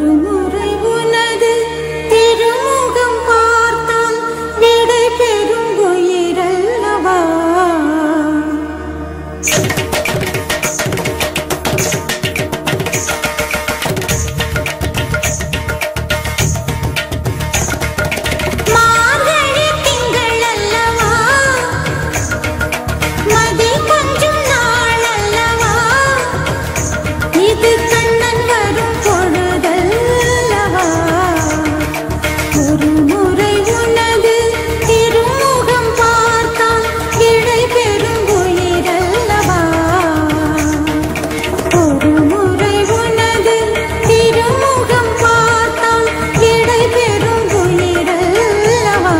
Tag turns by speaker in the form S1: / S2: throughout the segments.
S1: ஒரு முறை உனது திருமுகம் பார்த்தால் விடை பெறும் உயிரல்லவா மார்கழி திங்கள் அல்லவா மதி கொஞ்சம் நாள் அல்லவா இது கண்ணன் வரும் பொழுதல்லவா ஒரு முறை உனது திருமுகம் பார்த்தால் இடை பெறும் உயிரல்லவா ஒரு முறை உனது திருமுகம் பார்த்தால் இடை பெறும் உயிரல்லவா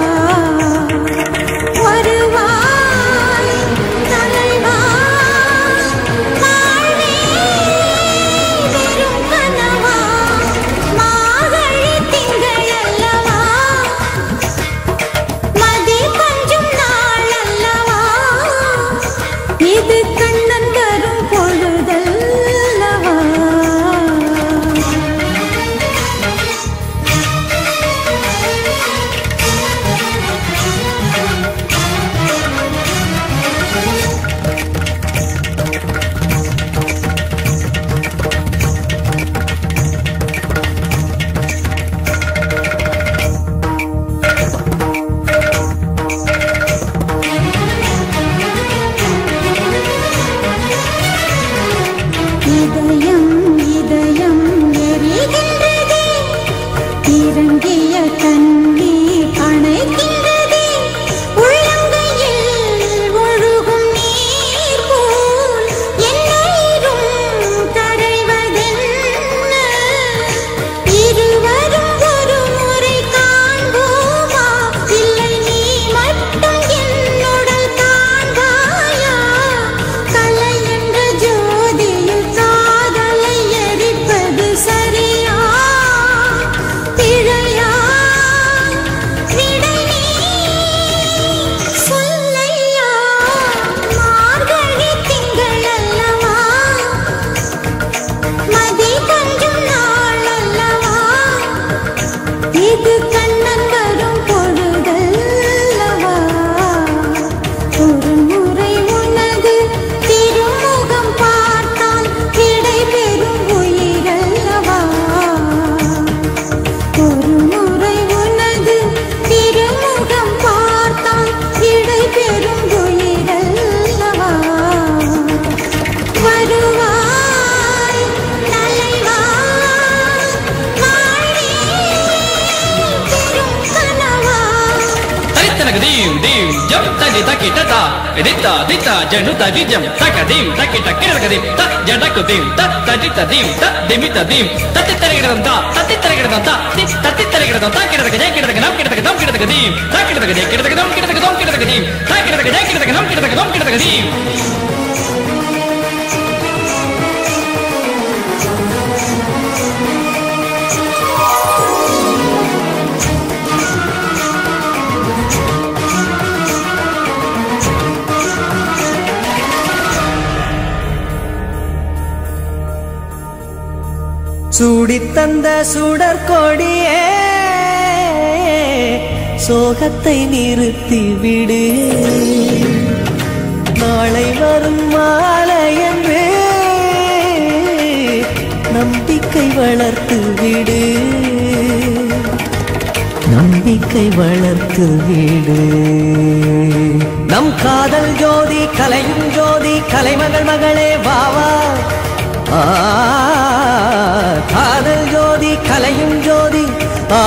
S1: வருவாய் தலைவா வாழ்வே வெறும் கனவா மார்கழி திங்கள் அல்லவா மதி கொஞ்சம் நாள் அல்லவா இது கண்ணன் வரும் பொழுதல்லவா இதயம் இதயம் எரிகின்றதே இறங்கிய கண்ணீர் அணைக்கின்றதே உள்ளங்கையில் ஒழுகும் நீர் போல் என்னைரும் கரைவதென்ன இருவரும் ஒரு முறை காண்போமா இல்லை நீ மட்டும் என்னுடல் காண்பாயா கலை என்ற ஜோதியில் காதலை எரிப்பது சரியா பிழையா விடை நீ சொல்லையா மார்கழி திங்கள் அல்லவா மதி கொஞ்சம் நாள் அல்லவா இது கண்ணன் வரும் பொழுதல்லவா ஒரு முறை உனது திருமுகம் பார்த்தால் கிடை பெறும் உயிரல்லவா ஒரு முறை உனது திருமுகம் பார்த்தால் கிடை பெறும் உயிரல்லவா வருவாய் தலைவா வாழ்வே பெரும் கனவா
S2: తరితనక దీం దీం జం తది తకి తత ఎదిత దిత జను తది జం తక దీం తకి టక్కిరక దీం త జడకు దీం త తదిత దీం త దిమిత దీం తత్తి తరగిడదంత తత్తి తరగిడదంత తి తత్తి తరగిడదంత కిడదక జై కిడదక నం కిడదక దం కిడదక దీం త కిడదక జై కిడదక దం కిడదక దం కిడదక దీం త కిడదక జై కిడదక నం కిడదక దం కిడదక దీం
S3: சூடித்தந்த சுடற்கொடியே சோகத்தை நிறுத்தி விடு நாளை வரும் மாலை என்று நம்பிக்கை வளர்த்து விடு நம்பிக்கை வளர்த்து விடு நம் காதல் ஜோதி கலையும் ஜோதி கலைமகள் மகளே வாவா ஆ, காதல் ஜோதி கலையும் ஜோதி ஆ,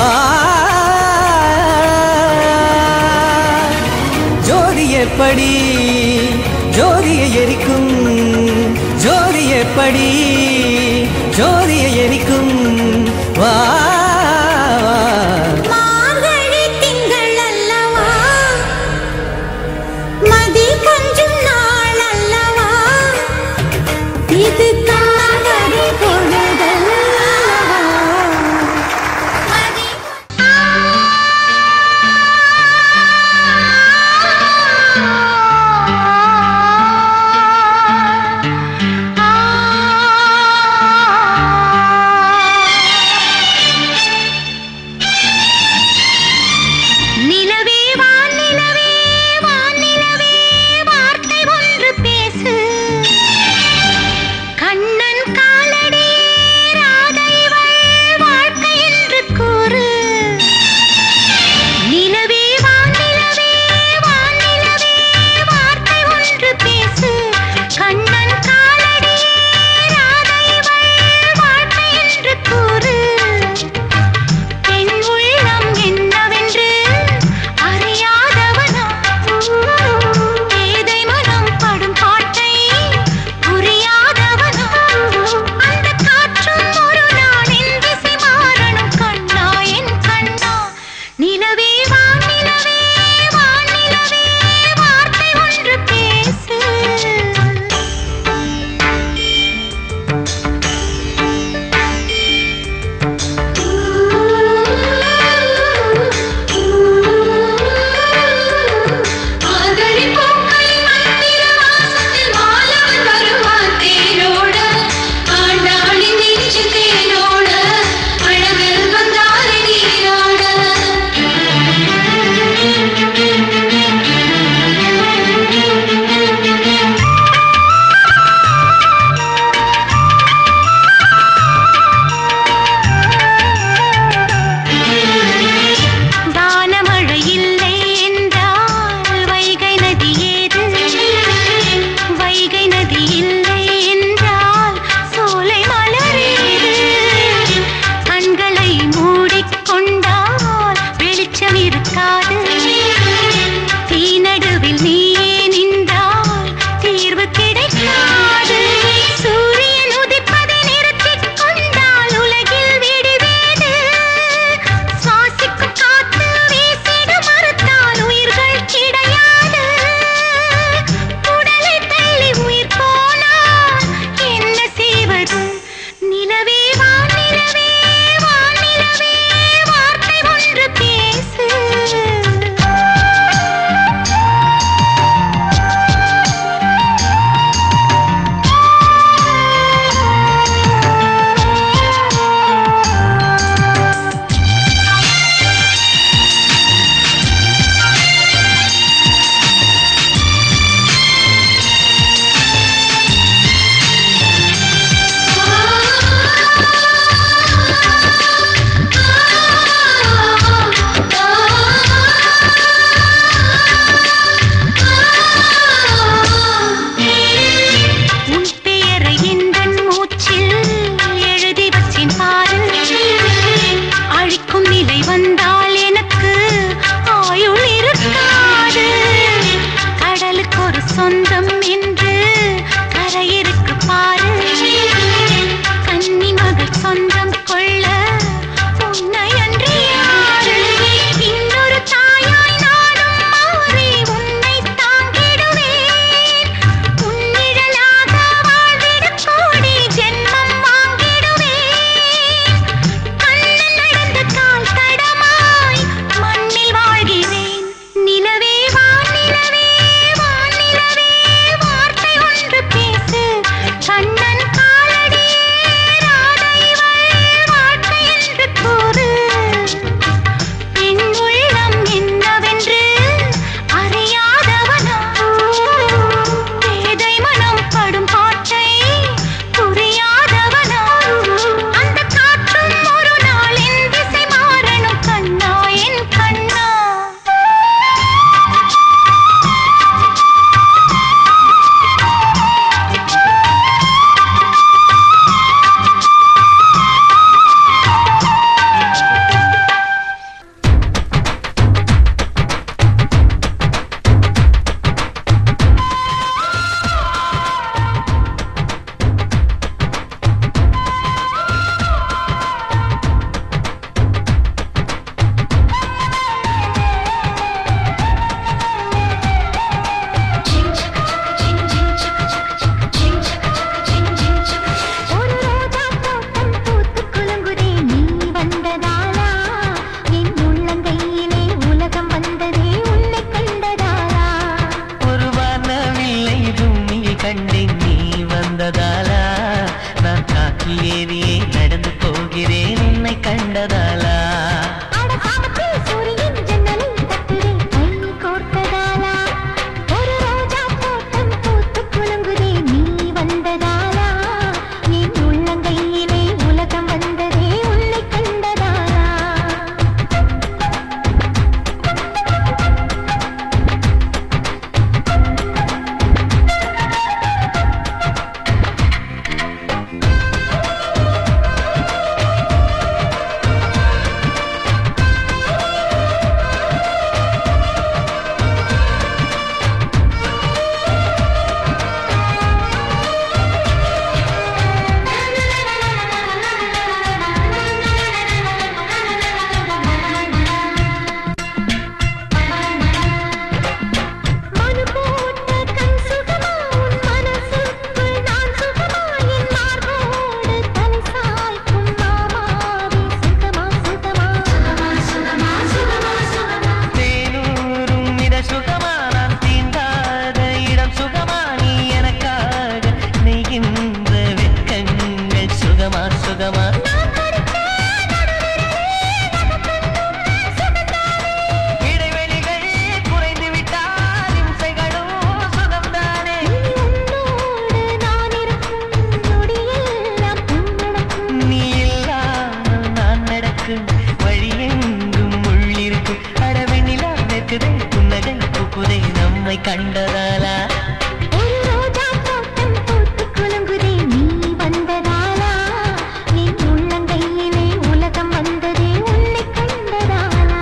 S3: ஜோதி எப்படி ஜோதியை எரிக்கும் ஜோதி எப்படி ஜோதியை எரிக்கும் வா வா.
S1: மார்கழி திங்கள் அல்லவா மதி கொஞ்சம் நாள் அல்லவா இது கண்ணன் வரும் பொழுதல்லவா மதி
S3: கண்டதாலா
S1: அட சாமத்தில் சூரியன் ஜன்னலை தட்டுதே கை கோர்த்ததாலா ஒரு ரோஜா தோட்டம் பூத்து குலுங்குதே நீ வந்ததாலா என் உள்ளங்கையிலே உலகம் வந்ததே உன்னை கண்டதாலா மனு போட்ட கண் சுகமா உன் மனசுக்குள் நான் சுகமா என் மார்போடு தலை சாய்க்கும் மாமாவே சுகமா சுகமா சுகமா சுகமா சுகமா
S3: தேனூரும் இட சுகமா நான் தீண்டாத இடம் சுகமா நீ எனக்காக நெய்கின்ற வெட்கங்கள் சுகமா சுகமா இடைவெளிகள் குறைந்து விட்டால் இம்சைகளும் சுகம்தானே
S1: உன்னோடு நான் இருக்கும் நொடியெல்லாம் உன்னடக்கும்
S3: நீ இல்லாமல் நான் நடக்கும் வழியெங்கும் உள்ளிருக்கும் அடவெண்ணிலா நிற்குதே புன்னகை பூக்குதே நம்மை கண்டதாலா
S1: ஒரு ரோஜா தோட்டம் பூத்து குலுங்குதே நீ வந்ததாலா என் உள்ளங்கையிலே உலகம் வந்ததே உன்னை கண்டதாலா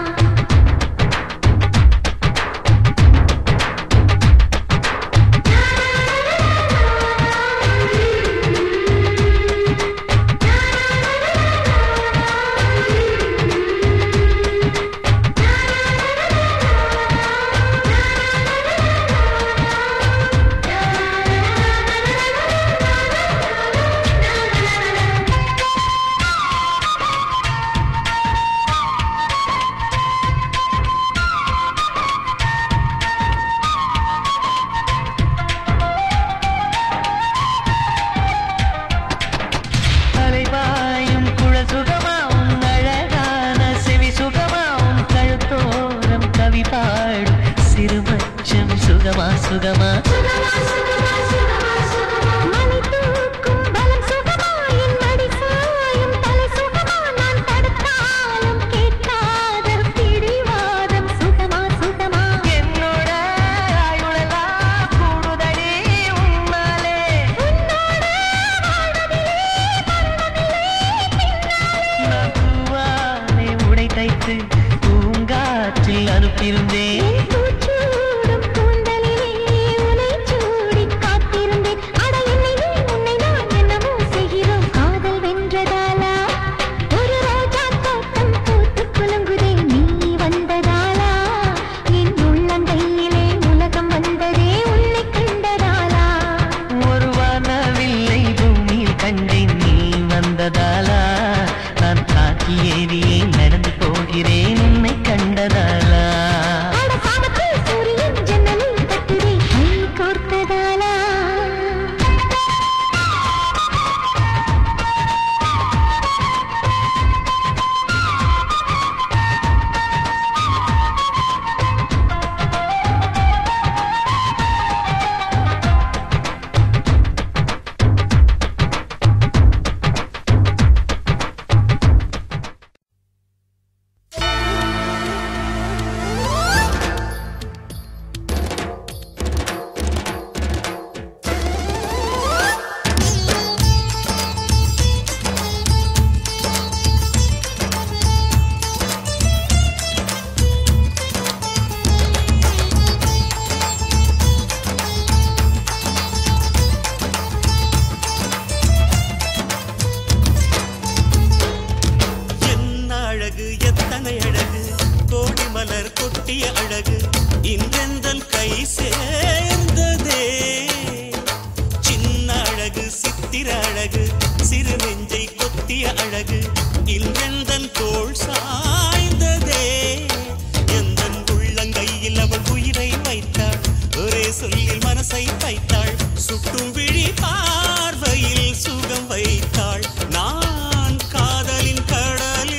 S3: அலைபாயும் குழல் சுகமா உன் அழகான செவி சுகமா உன் கழுத்தோரம் கவி பாடும் சிறுமச்சம் சுகமா சுகமா
S1: மலை தூக்கும் பலம் சுகமா என் மடி சாயும் தலை சுகமா நான் தடுத்தாலும் கேட்காத பிடிவாதம் சுகமா சுகமா
S3: என்னோட ஆயுளெல்லாம் கூடுதடி உன்னாலே நான் பூவாலே உடை தைத்து பூங்காற்றில் அனுப்பியிருந்தேன்
S1: என் பூச்சூடும் கூந்தலிலே உனை சூடி காத்திருந்தேன் அட என்னை நீ உன்னை நான் என்னமோ செய்கிறோம் காதல் வென்றதாலா ஒரு ரோஜா தோட்டம் பூத்து குலுங்குதே நீ வந்ததாலா என் உள்ளங்கையிலே உலகம் வந்ததே உன்னை கண்டதாலா
S3: ஒரு வானவில்லை பூமியில் கண்டேன் நீ வந்ததாலா நான் காக்கி ஏறியே நடந்து போகிறேன் உன்னை கண்டதாலா
S1: அட சாமத்தில் சூரியன் ஜன்னலை தட்டுதே கை கோர்த்ததாலா
S4: என்ன அழகு எத்தனை அழகு கோடி மலர் கொட்டிய அழகு இன்றெந்தன் கை சேர்ந்ததே சின்ன அழகு சித்திர அழகு சிறு நெஞ்சை கொத்திய அழகு இன்றெந்தன் தோள் சாய்ந்ததே எந்தன் உள்ளங்கையில் அவள் உயிரை வைத்தாள் ஒரே சொல்லில் மனசை வைத்தாள் சுட்டும் விழி பார்வையில் சுகம் வைத்தாள் நான் காதலின் கடலில்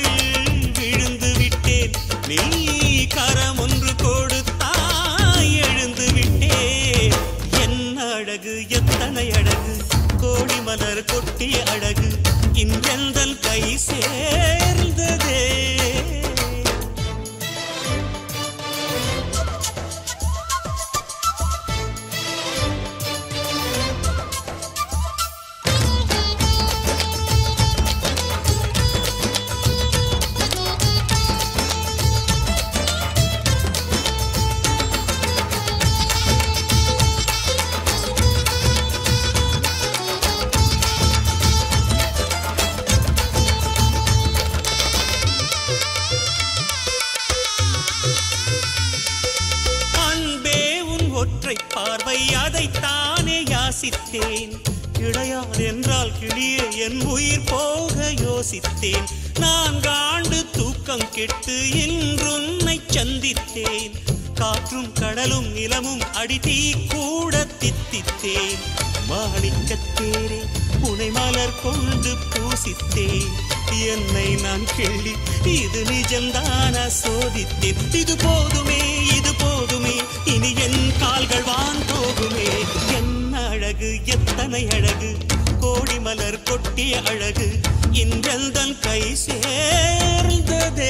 S4: பார்வை அதைத்தானே யாசித்தேன் இளையார் என்றால் கிளியே என் உயிர் போக யோசித்தேன் நான்காண்டு தூக்கம் கெட்டு இன்றுன்னை சந்தித்தேன் காற்றும் கடலும் நிலமும் அடித்தீ கூட தித்தித்தேன் மாணிக்கத்தேரே உனை மலர் கொண்டு பூசித்தேன் என்னை நான் கிள்ளி இது நிஜம்தானா சோதித்தேன் இது போதுமே இது போதுமே இனி என் கால்கள் வான் போகுமே என்ன அழகு எத்தனை அழகு கோடி மலர் கொட்டிய அழகு இன்றெந்தன் கை சேர்ந்ததே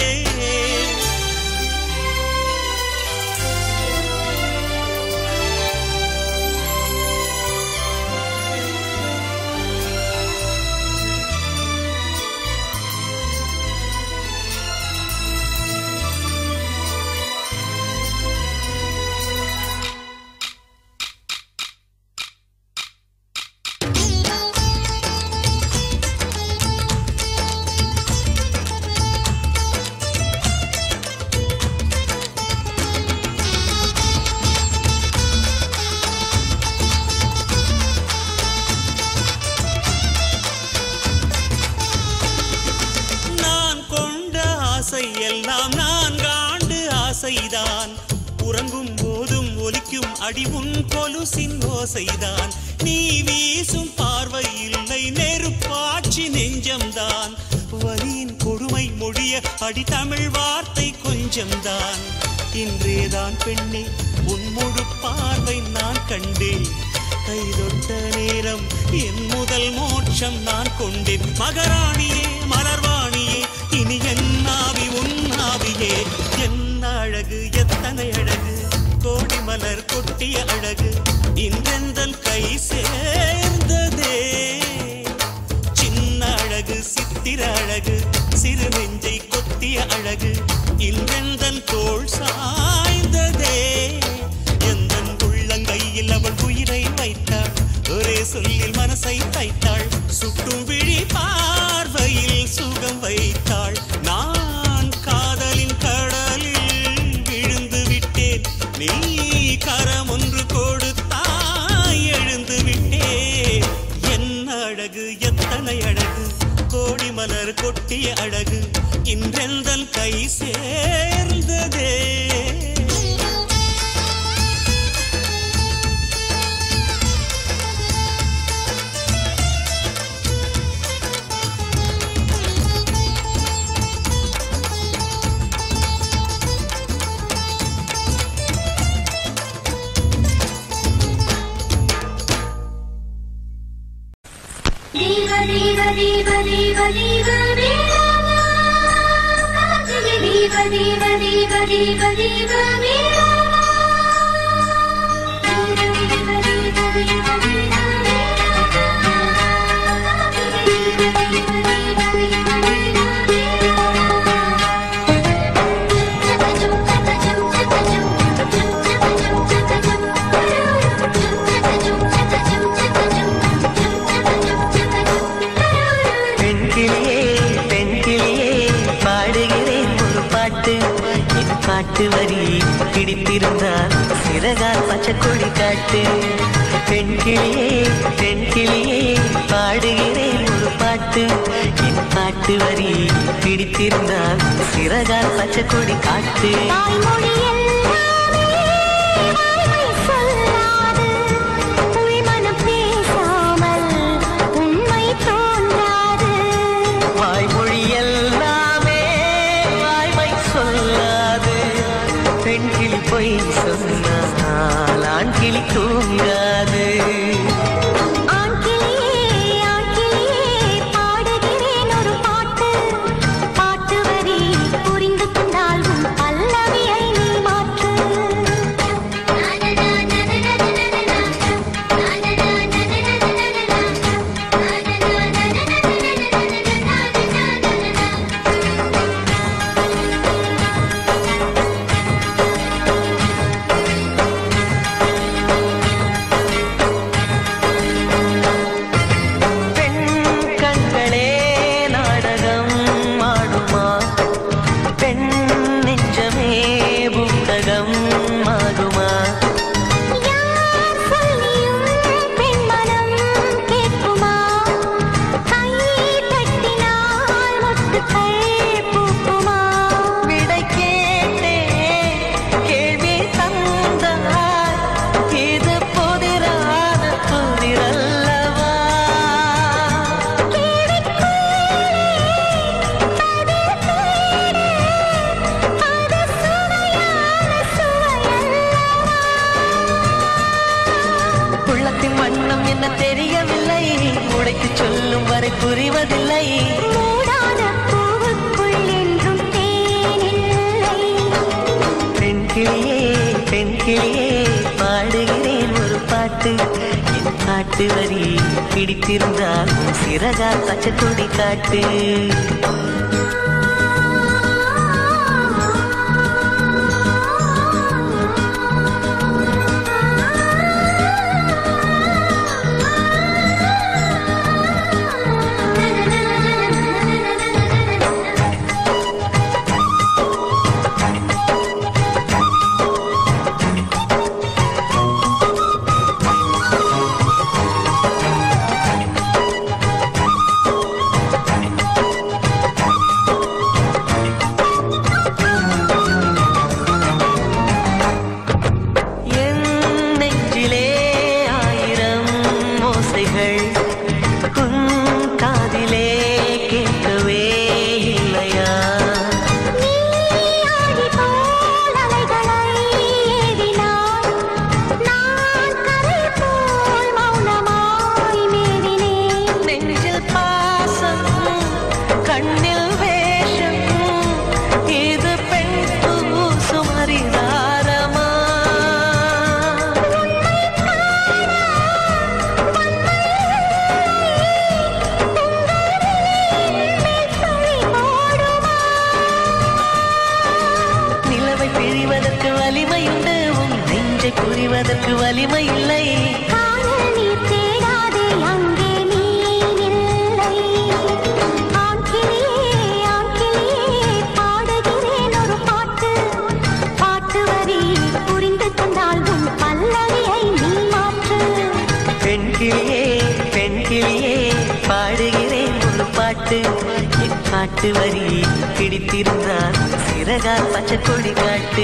S4: நான் கொண்ட ஆசை எல்லாம் நான்காண்டு ஆசைதான் உறங்கும் போதும் ஒலிக்கும் அடி உன் கொலுசின் ஓசைதான் நீ வீசும் பார்வை இல்லை நெருப்பாட்சி நெஞ்சம்தான் வலியின் கொடுமை மொழிய அடி தமிழ் வார்த்தை கொஞ்சம்தான் இன்றேதான் பெண்ணே உன் முழு பார்வை நான் கண்டேன் கைதொட்ட நேரம் என் முதல் மோட்சம் நான் கொண்டேன் மகராணியே மலர்வாணியே இனி என் ஆவி உன் ஆவியே என்ன அழகு எத்தனை அழகு கோடி மலர் கொட்டிய அழகு இன்றெந்தன் கை சேர்ந்ததே சின்ன அழகு சித்திர அழகு சிறு நெஞ்சை கொத்திய அழகு இன்றெந்தன் தோள் சாய்ந்ததே எந்தன் உள்ளங்கையில் அவள் உயிரை வைத்தாள் ஒரே சொல்லில் மனசை தைத்தாள் சுட்டும் விழி பார்வையில் சுகம் வைத்தாள் நான் காதலின் கடலில் விழுந்து விட்டேன் நீ கரம் ஒன்று கொடுத்தாய் எழுந்து விட்டேன் என்ன அழகு எத்தனை அழகு கோடி மலர் கொட்டிய அழகு இன்றெந்தன் கை சேர்ந்ததே
S1: ദീവ ദീവ ദീവ ദീവ ദീവ വീണാ കാറ്റിലെ ദീവ ദീവ ദീവ ദീവ ദീവ വീണാ ദീവ ദീവ ദീവ ദീവ ദീവ
S3: பெண்கிளியே பெண்கிளியே பாடுகிறேன் ஒரு பாட்டு என் பாட்டு வரி பிடித்திருந்தால் சிறகால் பச்சை கொடி காட்டு பெண்கிளியே பெண்கிளியே பாடுகிறேன் ஒரு பாட்டு என் பாட்டு வரி பிடித்திருந்தால் சிறகால் பச்சை கொடி காட்டு
S1: தாய்மொழி எல்லாமே வாய்மை சொல்லாது உள்மனம் பேசாமல் உண்மை தோன்றாது
S3: வாய்மொழி எல்லாமே வாய்மை சொல்லாது பெண்கிளி பொய் சொன்னால் ஆண்கிளி தூங்காது
S1: ஆண் கிளியே ஆண் கிளியே பாடுகிறேன் ஒரு பாட்டு பாட்டு வரி புரிந்து கொண்டால் உன் பல்லவியை நீ மாற்று
S3: புரிவதில்லை
S1: மூடாத பூவுக்குள் என்றும் தேனில்லை
S3: பெண் கிளியே பெண் கிளியே பாடுகிறேன் ஒரு பாட்டு என் பாட்டு வரி பிடித்திருந்தால் உன் சிறகால் பச்சை கொடி காட்டு என் நெஞ்சிலே ஆயிரம் ஓசைகள் உன் காதிலே கேட்கவே இல்லையா
S1: நீயாடி போல் அலைகளை ஏறினாய் நான் கரை போல் மௌனமாய் மேவினேன்
S3: நெஞ்சில் பாசம் கண்ணில் வேஷம் இது பெண் பூசும் ஹரிதாரமா நிலவை பிழிவதற்கு வலிமையுண்டு உன் நெஞ்சை புரிவதற்கு வலிமை இல்லை
S1: காதல் நீர் தேடாதே அங்கே நீ இல்லை ஆண் கிளியே ஆண் கிளியே பாடுகிறேன் ஒரு பாட்டு பாட்டு வரி புரிந்து கொண்டால் உன் பல்லவியை நீ மாற்று
S3: பெண் கிளியே பெண் கிளியே பாடுகிறேன் ஒரு பாட்டு என் பாட்டு வரி பிடித்திருந்தால் சிறகால் பச்சை கொடி காட்டு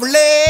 S5: பிள்ளை